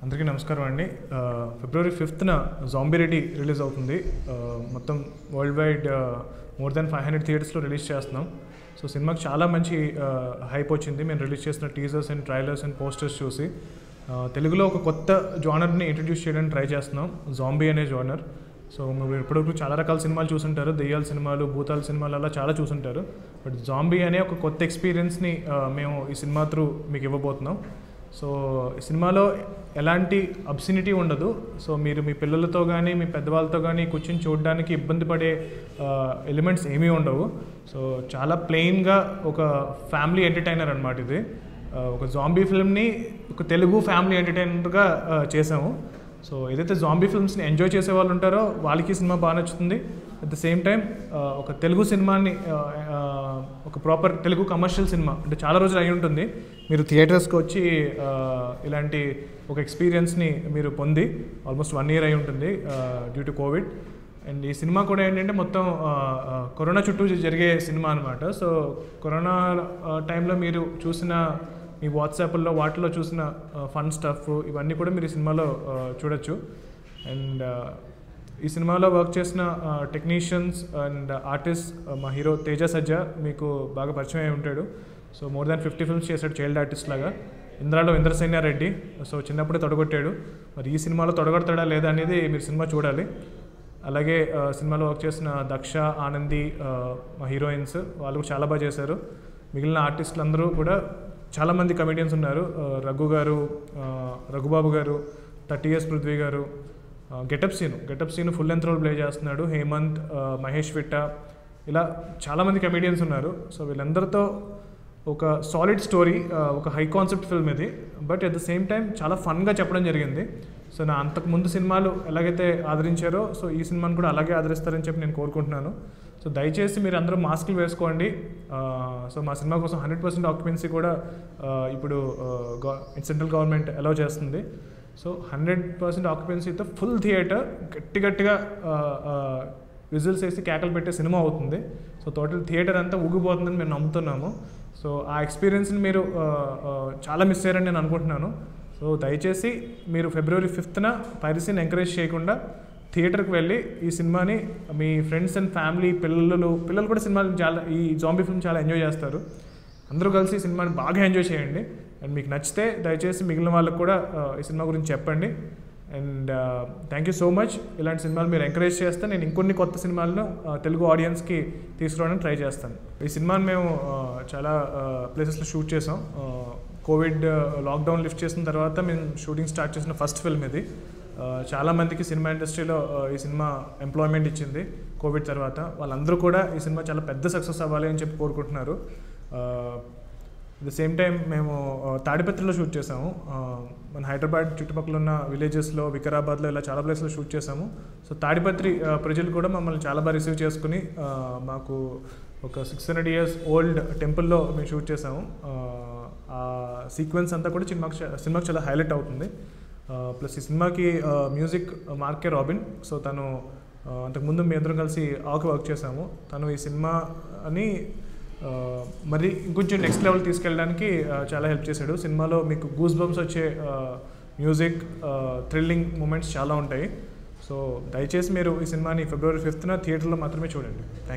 అందరికీ నమస్కారం అండి ఆ, ఫిబ్రవరి ఫిఫ్త్న జాంబీ రెడీ రిలీజ్ అవుతుంది ఆ, మొత్తం world wide more than five hundred థియేటర్స్లో రిలీజ్ చేస్తున్నాం సో సినిమాకి చాలా మంచి హైప్ వచ్చింది మేము రిలీజ్ చేసిన teasers and trailers and posters చూసి ఆ, తెలుగులో ఒక కొత్త జానర్ని ఇంట్రడ్యూస్ చేయడానికి ట్రై చేస్తున్నాం జాంబీ అనే జానర్ సో మీరు ఇప్పటివరకు చాలా రకాల సినిమాలు చూసుంటారు దెయ్యాల సినిమాలు భూతాల సినిమాలు అలా చాలా చూసుంటారు బట్ జాంబీ అనే ఒక కొత్త ఎక్స్పీరియన్స్ని ఆ, మేము ఈ సినిమా త్రూ మీకు ఇవ్వబోతున్నాం సో ఈ సినిమాలో ఎలాంటి అబ్సినిటీ ఉండదు సో మీరు మీ పిల్లలతో కానీ మీ పెద్దవాళ్ళతో కానీ కూర్చొని చూడడానికి ఇబ్బంది పడే ఎలిమెంట్స్ ఏమీ ఉండవు సో చాలా ప్లెయిన్గా ఒక ఫ్యామిలీ ఎంటర్టైనర్ అనమాట ఇది ఆ, ఒక జాంబీ ఫిల్మ్ని ఒక తెలుగు ఫ్యామిలీ ఎంటర్టైనర్గా చేసాము సో ఏదైతే జాంబీ ఫిల్మ్స్ని ఎంజాయ్ చేసే వాళ్ళు ఉంటారో వాళ్ళకి ఈ సినిమా బాగా నచ్చుతుంది అట్ ద సేమ్ టైం ఒక తెలుగు సినిమాని ఆ, ఆ, ఒక ప్రాపర్ తెలుగు కమర్షియల్ సినిమా అంటే చాలా రోజులు అయి ఉంటుంది మీరు థియేటర్స్కి వచ్చి ఆ, ఇలాంటి ఒక ఎక్స్పీరియన్స్ని మీరు పొంది ఆల్మోస్ట్ వన్ ఇయర్ అయి ఉంటుంది డ్యూ టు కోవిడ్ అండ్ ఈ సినిమా కూడా ఏంటంటే మొత్తం ఆ, ఆ, కరోనా చుట్టూ జరిగే సినిమా అనమాట సో కరోనా ఆ, టైంలో మీరు చూసిన మీ వాట్సాప్లో వాటిలో చూసిన ఫన్ స్టఫ్ ఇవన్నీ కూడా మీరు ఈ సినిమాలో ఆ, చూడొచ్చు అండ్ ఈ సినిమాలో వర్క్ చేసిన టెక్నీషియన్స్ అండ్ ఆర్టిస్ట్ మా హీరో తేజ సజ్జా మీకు బాగా పరిచయం అయి ఉంటాడు so more than fifty films చేశాడు చైల్డ్ ఆర్టిస్ట్ లాగా ఇంద్రాలో ఇంద్రసైన్య రెడ్డి సో చిన్నప్పుడే తొడగొట్టాడు మరి ఈ సినిమాలో తొడగొడతాడా లేదా అనేది మీరు సినిమా చూడాలి అలాగే ఆ, సినిమాలో వర్క్ చేసిన దక్ష ఆనంది ఆ, మా హీరోయిన్స్ వాళ్ళు కూడా చాలా బాగా చేశారు మిగిలిన ఆర్టిస్టులు అందరూ కూడా చాలామంది కమెడియన్స్ ఉన్నారు ఆ, రఘు గారు ఆ, రఘుబాబు గారు thirty years Prithvi garu getup Seenu getup Seenu full length role play చేస్తున్నాడు హేమంత్ ఆ, మహేష్ విట్ట ఇలా చాలామంది కమెడియన్స్ ఉన్నారు సో వీళ్ళందరితో ఒక సాలిడ్ స్టోరీ ఒక హై కాన్సెప్ట్ ఫిల్మ్ ఇది but at the same time చాలా ఫన్గా చెప్పడం జరిగింది సో నా అంతకు ముందు సినిమాలు ఎలాగైతే ఆదరించారో సో ఈ సినిమాను కూడా అలాగే ఆదరిస్తారని చెప్పి నేను కోరుకుంటున్నాను సో దయచేసి మీరు అందరూ మాస్కులు వేసుకోండి ఆ, సో మా సినిమా కోసం హండ్రెడ్ పర్సెంట్ ఆక్యుపెన్సీ కూడా ఆ, ఇప్పుడు సెంట్రల్ గవర్నమెంట్ అలౌ చేస్తుంది సో హండ్రెడ్ పర్సెంట్ ఆక్యుపెన్సీతో ఫుల్ థియేటర్ గట్టి గట్టిగా విజిల్స్ వేసి కేకలు పెట్టే సినిమా అవుతుంది సో టోటల్ థియేటర్ అంతా ఊగిపోతుందని మేము నమ్ముతున్నాము సో ఆ ఎక్స్పీరియన్స్ని మీరు ఆ, ఆ, చాలా మిస్ అయ్యారని నేను అనుకుంటున్నాను సో దయచేసి మీరు ఫిబ్రవరి ఫిఫ్త్న పైరసీని ఎంకరేజ్ చేయకుండా థియేటర్కి వెళ్ళి ఈ సినిమాని మీ ఫ్రెండ్స్ అండ్ ఫ్యామిలీ పిల్లలు పిల్లలు కూడా సినిమాని చాలా ఈ జాంబీ ఫిల్మ్ చాలా ఎంజాయ్ చేస్తారు అందరూ కలిసి ఈ సినిమాని బాగా ఎంజాయ్ చేయండి అండ్ మీకు నచ్చితే దయచేసి మిగిలిన వాళ్ళకు కూడా ఆ, ఈ సినిమా గురించి చెప్పండి and thank you so much ఇలాంటి సినిమాలు మీరు ఎంకరేజ్ చేస్తే నేను ఇంకొన్ని కొత్త సినిమాలను ఆ, తెలుగు ఆడియన్స్కి తీసుకురావడానికి ట్రై చేస్తాను ఈ సినిమాని మేము ఆ, చాలా ప్లేసెస్లో షూట్ చేసాం ఆ, కోవిడ్ లాక్డౌన్ లిఫ్ట్ చేసిన తర్వాత మేము షూటింగ్ స్టార్ట్ చేసిన ఫస్ట్ ఫిల్మ్ ఇది ఆ, చాలా మందికి సినిమా ఇండస్ట్రీలో ఆ, ఈ సినిమా ఎంప్లాయ్మెంట్ ఇచ్చింది కోవిడ్ తర్వాత వాళ్ళందరూ కూడా ఈ సినిమా చాలా పెద్ద సక్సెస్ అవ్వాలి అని చెప్పి కోరుకుంటున్నారు అట్ ద సేమ్ టైం మేము ఆ, తాడిపత్రిలో షూట్ చేసాము ఆ, మన హైదరాబాద్ చుట్టుపక్కల ఉన్న విలేజెస్లో వికారాబాద్లో ఇలా చాలా ప్లేస్లో షూట్ చేసాము సో తాడిపత్రి ఆ, ప్రజలు కూడా మమ్మల్ని చాలా బాగా రిసీవ్ చేసుకుని ఆ, మాకు ఒక సిక్స్ హండ్రెడ్ ఇయర్స్ ఓల్డ్ టెంపుల్లో మేము షూట్ చేసాము ఆ, ఆ సీక్వెన్స్ అంతా కూడా సినిమాకి చా- సినిమాకి చాలా హైలైట్ అవుతుంది ప్లస్ ఈ సినిమాకి మ్యూజిక్ మార్కే రాబిన్ సో తను ఆ, అంతకుముందు మీ అందరం కలిసి ఆకు వర్క్ చేసాము తను ఈ సినిమా అని ఆ, మరి ఇంకొంచెం నెక్స్ట్ లెవెల్ తీసుకెళ్ళడానికి ఆ, చాలా హెల్ప్ చేశాడు సినిమాలో మీకు గూస్ బంప్స్ వచ్చే మ్యూజిక్ థ్రిల్లింగ్ మూమెంట్స్ చాలా ఉంటాయి సో దయచేసి మీరు ఈ సినిమాని ఫిబ్రవరి ఫిఫ్త్న థియేటర్లో మాత్రమే చూడండి థ్యాంక్